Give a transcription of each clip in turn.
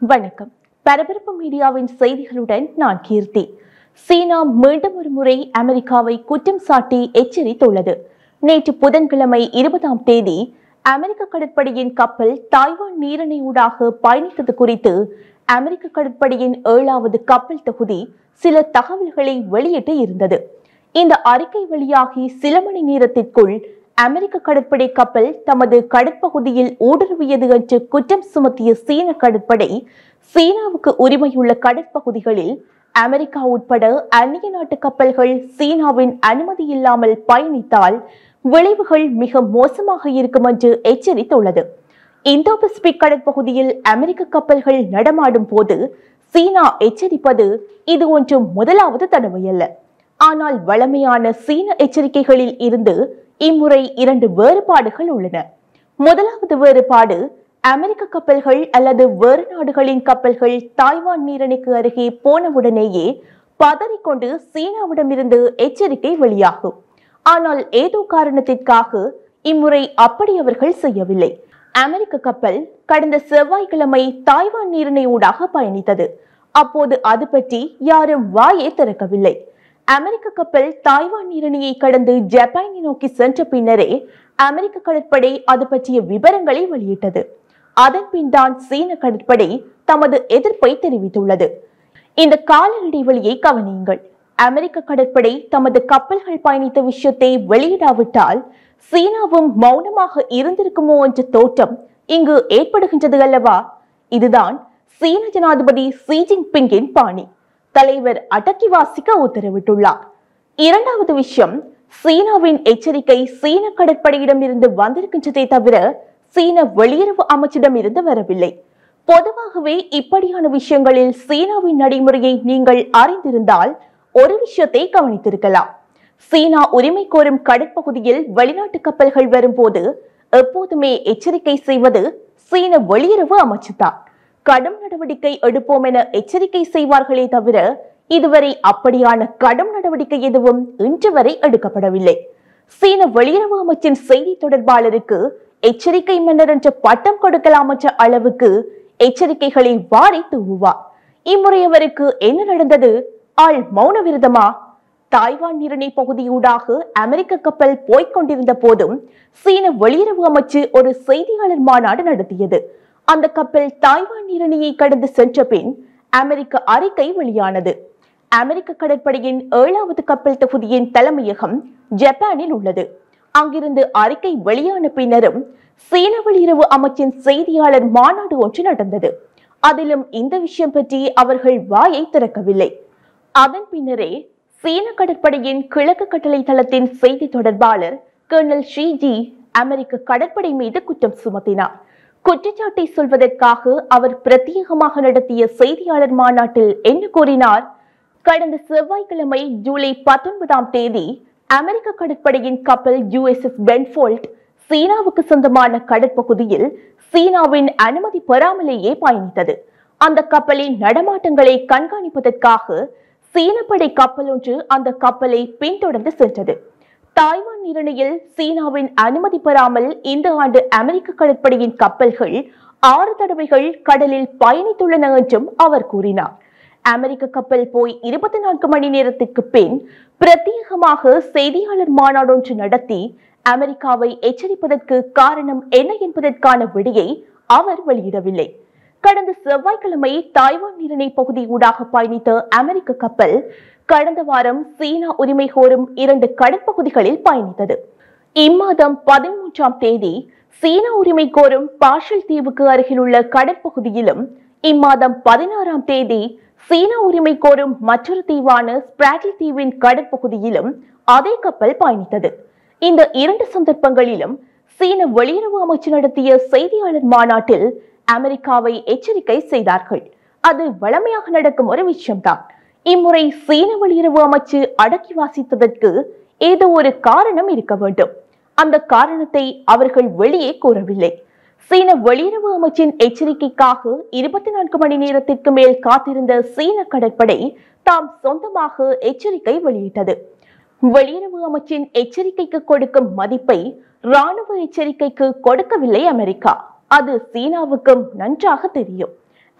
வணக்கம் பரபரப்பு மீடியாவின் செய்திகளுடன் நான் கீர்த்தி சீனா மீண்டும் ஒரு முறை அமெரிக்காவை குற்றம் சாட்டி எச்சரித்துள்ளது நேற்று புதன்கிழமை இருபதாம் தேதி அமெரிக்க கடற்படையின் கப்பல் தாய்வான் நீரிணை ஊடாக பயணித்தது குறித்து அமெரிக்க கடற்படையின் ஏழாவது கப்பல் தொகுதி சில தகவல்களை வெளியிட்டு இருந்தது இந்த அறிக்கை வெளியாகி சில மணி நேரத்திற்குள் அமெரிக்க கடற்படை கப்பல் தமது கடற்பகுதியில் ஊடுருவியது என்று குற்றம் சுமத்திய சீன கடற்படை சீனாவுக்கு உரிமையுள்ள கடற்பகுதிகளில் அமெரிக்கா உட்பட அந்நிய நாட்டு கப்பல்கள் சீனாவின் அனுமதி இல்லாமல் பயணித்தால் விளைவுகள் மிக மோசமாக இருக்கும் என்று எச்சரித்துள்ளது இந்தோ பசிபிக் கடற்பகுதியில் அமெரிக்க கப்பல்கள் நடமாடும் போது சீனா எச்சரிப்பது இது ஒன்றும் முதலாவது தடவையல்ல ஆனால் வழமையான சீன எச்சரிக்கைகளில் இருந்து இம்முறை இரண்டு வேறுபாடுகள் உள்ளன முதலாவது வேறுபாடு அமெரிக்க கப்பல்கள் அல்லது வேறு நாடுகளின் கப்பல்கள் தாய்வான் நீரணைக்கு அருகே போனவுடனேயே பதறிக்கொண்டு சீனாவிடமிருந்து எச்சரிக்கை வெளியாகும் ஆனால் ஏதோ காரணத்திற்காக இம்முறை அப்படி அவர்கள் செய்யவில்லை அமெரிக்க கப்பல் கடந்த செவ்வாய்க்கிழமை தாய்வான் நீரிணை ஊடாக பயணித்தது அப்போது அது பற்றி யாரும் வாயே திறக்கவில்லை அமெரிக்க கப்பல் தாய்வான் நீரிணையை கடந்து ஜப்பானை நோக்கி சென்ற பின்னரே அமெரிக்க கடற்படை அது பற்றிய விவரங்களை வெளியிட்டது அதன் பின் தான் சீன கடற்படை தமது எதிர்ப்பை தெரிவித்துள்ளது இந்த கால இடைவெளியை கவனியுங்கள் அமெரிக்க கடற்படை தமது கப்பல்கள் பயணித்த விஷயத்தை வெளியிடாவிட்டால் சீனாவும் மௌனமாக இருந்திருக்குமோ என்ற தோற்றம் இங்கு ஏற்படுகின்றது அல்லவா இதுதான் சீன ஜனாதிபதி ஷி ஜின்பிங்கின் பாணி தலைவர் அடக்கி வாசிக்க உத்தரவிட்டுள்ளார் இரண்டாவது விஷயம் சீனாவின் எச்சரிக்கை சீன கடற்படையிடம் இருந்து வந்திருக்கின்றதே தவிர சீன வெளியுறவு அமைச்சிடம் இருந்து வரவில்லை பொதுவாகவே இப்படியான விஷயங்களில் சீனாவின் நடைமுறையை நீங்கள் அறிந்திருந்தால் ஒரு விஷயத்தை கவனித்திருக்கலாம் சீனா உரிமை கோரும் கடற்பகுதியில் வெளிநாட்டு கப்பல்கள் வரும்போது எப்போதுமே எச்சரிக்கை செய்வது சீன வெளியுறவு அமைச்சுதான் கடும் நடவடிக்கை எடுப்போம் என எச்சரிக்கை செய்வார்களே தவிர இதுவரை அப்படியான கடும் நடவடிக்கை எதுவும் இன்று வரை எடுக்கப்படவில்லை சீன வெளியுறவு அமைச்சின் செய்தி தொடர்பாளருக்கு எச்சரிக்கை மன்னர் என்ற பட்டம் கொடுக்கலாம் என்ற அளவுக்கு எச்சரிக்கைகளை வாரி தூவுவார் இம்முறை அவருக்கு என்ன நடந்தது ஆள் மௌன விரதமா தாய்வான் நீரிணை பகுதியூடாக அமெரிக்க கப்பல் போய்க் கொண்டிருந்த போதும் சீன வெளியுறவு அமைச்சு ஒரு செய்தியாளர் மாநாடு நடத்தியது அந்த கப்பல் தாய்வான் நீரிணையை கடந்து சென்ற பின் அமெரிக்க அறிக்கை வெளியானது அமெரிக்க கடற்படையின் ஏழாவது கப்பல் தொகுதியின் தலைமையகம் ஜப்பானில் உள்ளது அங்கிருந்து அறிக்கை வெளியான பின்னரும் சீன வெளியுறவு அமைச்சின் செய்தியாளர் மாநாடு ஒன்று நடந்தது அதிலும் இந்த விஷயம் பற்றி அவர்கள் வாயை திறக்கவில்லை அதன் பின்னரே சீன கடற்படையின் கிழக்கு கட்டளை தளத்தின் செய்தி தொடர்பாளர் கர்னல் ஷீஜி அமெரிக்க கடற்படை மீது குற்றம் சுமத்தினார் குற்றச்சாட்டை சொல்வதற்காக அவர் பிரத்யேகமாக நடத்திய செய்தியாளர் மாநாட்டில் என்ன கூறினார் கடந்த செவ்வாய்க்கிழமை ஜூலை பத்தொன்பதாம் தேதி அமெரிக்க கடற்படையின் கப்பல் யுஎஸ்எஸ் பென்ஃபோல்ட் சீனாவுக்கு சொந்தமான கடற்பகுதியில் சீனாவின் அனுமதி பெறாமலேயே பயணித்தது அந்த கப்பலின் நடமாட்டங்களை கண்காணிப்பதற்காக சீனப்படை கப்பல் ஒன்று அந்த கப்பலை பின்தொடர்ந்து சென்றது தாய்வான் நீரிணையில் சீனாவின் அனுமதி பெறாமல் இந்த ஆண்டு அமெரிக்க கடற்படையின் கப்பல்கள் ஆறு தடவைகள் கடலில் பயணித்துள்ளன என்றும் அவர் கூறினார் அமெரிக்க கப்பல் போய் இருபத்தி நான்கு மணி நேரத்திற்கு பின் பிரத்யேகமாக செய்தியாளர் மாநாடொன்று நடத்தி அமெரிக்காவை எச்சரிப்பதற்கு காரணம் என்ன என்பதற்கான விடையை அவர் வெளியிடவில்லை கடந்த செவ்வாய்க்கிழமை தாய்வான் நீரிணை பகுதி ஊடாக பயணித்த அமெரிக்க கப்பல் கடந்த வாரம் சீனா உரிமை கோரும் இரண்டு கடற்பகுதிகளில் பயணித்தது இம்மாதம் பதிமூன்றாம் தேதி சீனா உரிமை கோரும் பாஷல் தீவுக்கு அருகிலுள்ள கடற்பகுதியிலும் இம்மாதம் பதினாறாம் தேதி சீனா உரிமை கோரும் மற்றொரு தீவான ஸ்பிராட்லி தீவின் கடற்பகுதியிலும் அதே கப்பல் பயணித்தது இந்த இரண்டு சந்தர்ப்பங்களிலும் சீன வெளியுறவு அமைச்சு நடத்திய செய்தியாளர் மாநாட்டில் அமெரிக்காவை எச்சரிக்கை செய்தார்கள் அது வளமையாக நடக்கும் ஒரு விஷயம்தான் இம்முறை சீன வெளியுறவு அமைச்சு அடக்கி வாசித்ததற்கு ஏதோ ஒரு காரணம் இருக்க வேண்டும் அந்த காரணத்தை அவர்கள் வெளியே கூறவில்லை சீன வெளியுறவு அமைச்சின் எச்சரிக்கைக்காக இருபத்தி நான்கு மணி நேரத்திற்கு மேல் காத்திருந்த சீன கடற்படை தாம் சொந்தமாக எச்சரிக்கை வெளியிட்டது வெளியுறவு அமைச்சின் எச்சரிக்கைக்கு கொடுக்கும் மதிப்பை ராணுவ எச்சரிக்கைக்கு கொடுக்கவில்லை அமெரிக்கா அது சீனாவுக்கும் நன்றாக தெரியும்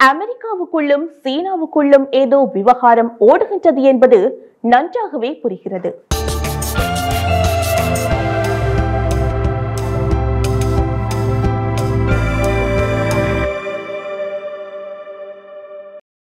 அமெரிக்காவுக்குள்ளும் சீனாவுக்குள்ளும் ஏதோ விவகாரம் ஓடுகின்றது என்பது நன்றாகவே புரிகிறது